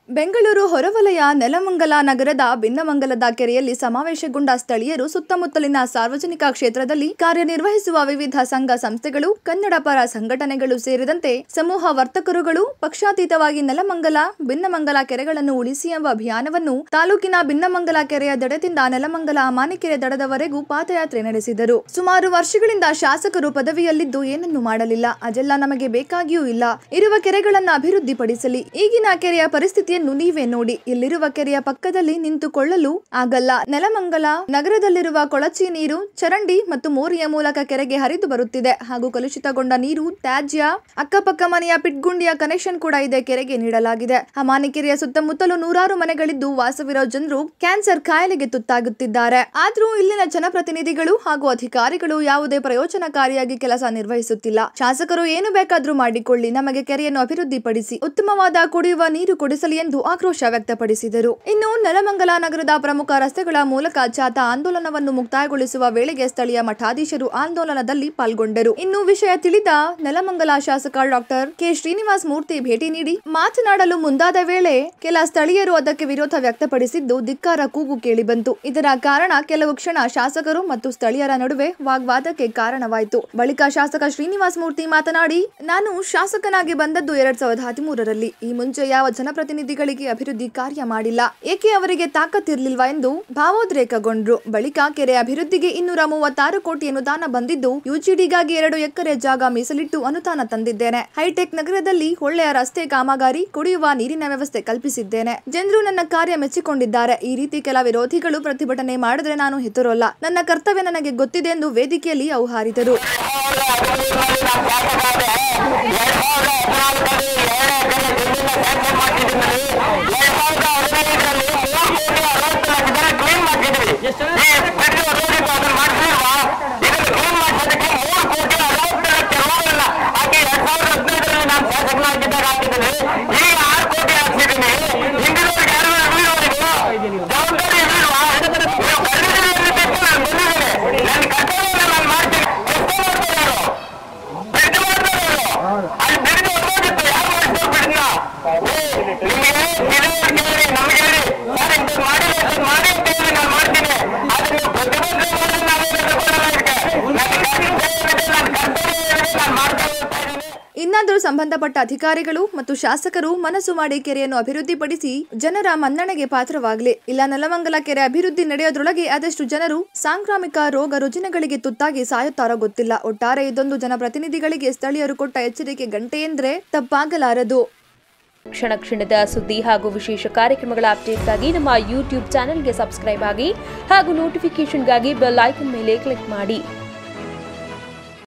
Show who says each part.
Speaker 1: ಬೆಂಗಳೂರು ಹೊರವಲಯ ನೆಲಮಂಗಲ ನಗರದ ಭಿನ್ನಮಂಗಲದ ಕೆರೆಯಲ್ಲಿ ಸಮಾವೇಶಗೊಂಡ ಸ್ಥಳೀಯರು ಸುತ್ತಮುತ್ತಲಿನ ಸಾರ್ವಜನಿಕ ಕ್ಷೇತ್ರದಲ್ಲಿ ಕಾರ್ಯನಿರ್ವಹಿಸುವ ವಿವಿಧ ಸಂಘ ಸಂಸ್ಥೆಗಳು ಕನ್ನಡ ಪರ ಸಂಘಟನೆಗಳು ಸೇರಿದಂತೆ ಸಮೂಹ ವರ್ತಕರುಗಳು ಪಕ್ಷಾತೀತವಾಗಿ ನೆಲಮಂಗಲ ಭಿನ್ನಮಂಗಲ ಕೆರೆಗಳನ್ನು ಉಳಿಸಿ ಎಂಬ ಅಭಿಯಾನವನ್ನು ತಾಲೂಕಿನ ಭಿನ್ನಮಂಗಲ ಕೆರೆಯ ದಡದಿಂದ ನೆಲಮಂಗಲ ಅಮಾನಿಕೆರೆ ದಡದವರೆಗೂ ಪಾದಯಾತ್ರೆ ನಡೆಸಿದರು ಸುಮಾರು ವರ್ಷಗಳಿಂದ ಶಾಸಕರು ಪದವಿಯಲ್ಲಿದ್ದು ಏನನ್ನು ಮಾಡಲಿಲ್ಲ ಅದೆಲ್ಲ ನಮಗೆ ಬೇಕಾಗಿಯೂ ಇಲ್ಲ ಇರುವ ಕೆರೆಗಳನ್ನ ಅಭಿವೃದ್ಧಿಪಡಿಸಲಿ ಈಗಿನ ಕೆರೆಯ ಪರಿಸ್ಥಿತಿಯನ್ನು ನೀವೇ ನೋಡಿ ಇಲ್ಲಿರುವ ಕೆರೆಯ ಪಕ್ಕದಲ್ಲಿ ನಿಂತುಕೊಳ್ಳಲು ಆಗಲ್ಲ ನೆಲಮಂಗಲ ನಗರದಲ್ಲಿರುವ ಕೊಳಚಿ ನೀರು ಚರಂಡಿ ಮತ್ತು ಮೋರಿಯ ಮೂಲಕ ಕೆರೆಗೆ ಹರಿದು ಬರುತ್ತಿದೆ ಹಾಗೂ ಕಲುಷಿತಗೊಂಡ ನೀರು ತ್ಯಾಜ್ಯ ಅಕ್ಕಪಕ್ಕ ಮನೆಯ ಪಿಟ್ಗುಂಡಿಯ ಕನೆಕ್ಷನ್ ಕೂಡ ಇದೆ ಕೆರೆಗೆ ನೀಡಲಾಗಿದೆ ಅಮಾನಿಕೆರೆಯ ಸುತ್ತಮುತ್ತಲು ನೂರಾರು ಮನೆಗಳಿದ್ದು ವಾಸವಿರೋ ಜನರು ಕ್ಯಾನ್ಸರ್ ಕಾಯಿಲೆಗೆ ತುತ್ತಾಗುತ್ತಿದ್ದಾರೆ ಆದ್ರೂ ಇಲ್ಲಿನ ಜನಪ್ರತಿನಿಧಿಗಳು ಹಾಗೂ ಅಧಿಕಾರಿಗಳು ಯಾವುದೇ ಪ್ರಯೋಜನಕಾರಿಯಾಗಿ ಕೆಲಸ ನಿರ್ವಹಿಸುತ್ತಿಲ್ಲ ಶಾಸಕರು ಏನು ಬೇಕಾದ್ರೂ ಮಾಡಿಕೊಳ್ಳಿ ನಮಗೆ ಕೆರೆಯನ್ನು ಅಭಿವೃದ್ಧಿಪಡಿಸಿ ಉತ್ತಮವಾದ ಕುಡಿಯುವ ನೀರು ಕೊಡಿಸಲಿ ಎಂದು ಆಕ್ರೋಶ ವ್ಯಕ್ತಪಡಿಸಿದರು ಇನ್ನು ನೆಲಮಂಗಲ ನಗರದ ಪ್ರಮುಖ ರಸ್ತೆಗಳ ಮೂಲಕ ಜಾಥಾ ಆಂದೋಲನವನ್ನು ಮುಕ್ತಾಯಗೊಳಿಸುವ ವೇಳೆಗೆ ಸ್ಥಳೀಯ ಮಠಾಧೀಶರು ಆಂದೋಲನದಲ್ಲಿ ಪಾಲ್ಗೊಂಡರು ಇನ್ನು ವಿಷಯ ತಿಳಿದ ನೆಲಮಂಗಲ ಶಾಸಕ ಡಾಕ್ಟರ್ ಕೆ ಶ್ರೀನಿವಾಸ್ ಮೂರ್ತಿ ಭೇಟಿ ನೀಡಿ ಮಾತನಾಡಲು ಮುಂದಾದ ವೇಳೆ ಕೆಲ ಸ್ಥಳೀಯರು ಅದಕ್ಕೆ ವಿರೋಧ ವ್ಯಕ್ತಪಡಿಸಿದ್ದು ಧಿಕ್ಕಾರ ಕೂಗು ಕೇಳಿಬಂತು ಇದರ ಕಾರಣ ಕೆಲವು ಕ್ಷಣ ಶಾಸಕರು ಮತ್ತು ಸ್ಥಳೀಯರ ನಡುವೆ ವಾಗ್ವಾದಕ್ಕೆ ಕಾರಣವಾಯಿತು ಬಳಿಕ ಶಾಸಕ ಶ್ರೀನಿವಾಸ್ ಮೂರ್ತಿ ಮಾತನಾಡಿ ನಾನು ಶಾಸಕನಾಗಿ ಬಂದದ್ದು ಎರಡ್ ಸಾವಿರದ ಹದಿಮೂರರಲ್ಲಿ ಈ ಮುಂಚೆ ಯಾವ ಜನಪ್ರತಿನಿಧಿಗಳಿಗೆ ಅಭಿವೃದ್ಧಿ ಕಾರ್ಯ ಮಾಡಿಲ್ಲ ಏಕೆ ಅವರಿಗೆ ತಾಕತ್ತಿರ್ಲಿಲ್ವಾ ಎಂದು ಭಾವೋದ್ರೇಕಗೊಂಡ್ರು ಬಳಿಕ ಕೆರೆ ಅಭಿವೃದ್ಧಿಗೆ ಇನ್ನೂರ ಮೂವತ್ತಾರು ಕೋಟಿ ಅನುದಾನ ಬಂದಿದ್ದು ಯುಜಿಡಿಗಾಗಿ ಎರಡು ಎಕರೆ ಜಾಗ ಮೀಸಲಿಟ್ಟು ಅನುದಾನ ತಂದಿದ್ದೇನೆ ಹೈಟೆಕ್ ನಗರದಲ್ಲಿ ಒಳ್ಳೆಯ ರಸ್ತೆ ಕಾಮಗಾರಿ ಕುಡಿಯುವ ನೀರಿನ ವ್ಯವಸ್ಥೆ ಕಲ್ಪಿಸಿದ್ದೇನೆ ಜನರು ನನ್ನ ಕಾರ್ಯ ಮೆಚ್ಚಿಕೊಂಡಿದ್ದಾರೆ ಈ ರೀತಿ ಕೆಲ ವಿರೋಧಿಗಳು ಪ್ರತಿಭಟನೆ ಮಾಡಿದ್ರೆ ನಾನು ಹೆದರೋಲ್ಲ ನನ್ನ ಕರ್ತವ್ಯ ನನಗೆ ಗೊತ್ತಿದೆ ಎಂದು ವೇದಿಕೆಯಲ್ಲಿ ಅವು ಹಾರಿದರು
Speaker 2: ಈಗ ಆರು ಕೋಟಿ ಹಾಕ್ಸಿದ್ದೀನಿ ಹಿಂದಿನವ್ರಿಗೆ ಯಾರು ಉಳಿದವರಿಗೂ ಜವಾಬ್ದಾರಿ ಇರಲಿಲ್ವಾ ನೀವು ಕರೆದಿದ್ದೀರಿ ಅನ್ನಬೇಕು ನಾನು ಬಂದಿದ್ದೇನೆ ನನ್ನ ಕರ್ತವ್ಯನ ನಾನು ಮಾಡ್ತೀನಿ ಎಷ್ಟು ಮಾಡ್ತಾರೆ ಅವರು ಬಿಡ್ದು ಮಾಡ್ತಾರೆ ಅವರು ಅಲ್ಲಿ ಬಿಡ್ದು ಹೊರಗೋಗಿತ್ತು ಯಾರು ಮಾಡಿಸ್ತಾರೆ ಬಿಡ್ನ ನಿಮಗೆ ತಿಳಿಯೋರು ಕೇಳಿ ನಮ್ಗೆ ಹೇಳಿ ಸರ್ ಇಂಥದ್ದು ಮಾಡಿಲ್ಲ ಇಂಥದ್ದು ಮಾಡಿ ಅಂತ ಹೇಳಿ ನಾನು ಮಾಡ್ತೀನಿ ಆದ್ರೆ ನೀವು ಪ್ರತಿಭಟನೆ ಮಾಡಿ ನಾವೇನು ತಗೊಳ್ಳಲ್ಲ ಇದಕ್ಕೆ ನನ್ನ ಕರ್ತವ್ಯ ಏನಿದೆ ನನ್ನ ಕರ್ತವ್ಯ ಏನಿದೆ ನಾನು ಮಾಡ್ತಾ ಹೋಗ್ತಾ ಇದ್ದೀನಿ
Speaker 1: ಇನ್ನಾದರೂ ಸಂಬಂಧಪಟ್ಟ ಅಧಿಕಾರಿಗಳು ಮತ್ತು ಶಾಸಕರು ಮನಸ್ಸು ಮಾಡಿ ಕೆರೆಯನ್ನು ಅಭಿವೃದ್ಧಿಪಡಿಸಿ ಜನರ ಮನ್ನಣೆಗೆ ಪಾತ್ರವಾಗಲಿ ಇಲ್ಲ ನೆಲಮಂಗಲ ಕೆರೆ ಅಭಿವೃದ್ಧಿ ನಡೆಯೋದ್ರೊಳಗೆ ಅದೆಷ್ಟು ಜನರು ಸಾಂಕ್ರಾಮಿಕ ರೋಗ ರುಜಿನಗಳಿಗೆ ತುತ್ತಾಗಿ ಸಾಯುತ್ತಾರೋ ಗೊತ್ತಿಲ್ಲ ಒಟ್ಟಾರೆ ಇದೊಂದು ಜನಪ್ರತಿನಿಧಿಗಳಿಗೆ ಸ್ಥಳೀಯರು ಕೊಟ್ಟ ಎಚ್ಚರಿಕೆ ಗಂಟೆ ಎಂದ್ರೆ ತಪ್ಪಾಗಲಾರದು
Speaker 3: ಕ್ಷಣ ಕ್ಷಣದ ಸುದ್ದಿ ಹಾಗೂ ವಿಶೇಷ ಕಾರ್ಯಕ್ರಮಗಳ ಅಪ್ಡೇಟ್ಗಾಗಿ ನಮ್ಮ ಯೂಟ್ಯೂಬ್ ಚಾನೆಲ್ಗೆ ಸಬ್ಸ್ಕ್ರೈಬ್ ಆಗಿ ಹಾಗೂ ನೋಟಿಫಿಕೇಷನ್ಗಾಗಿ ಬೆಲ್ ಐಕನ್ ಮೇಲೆ ಕ್ಲಿಕ್ ಮಾಡಿ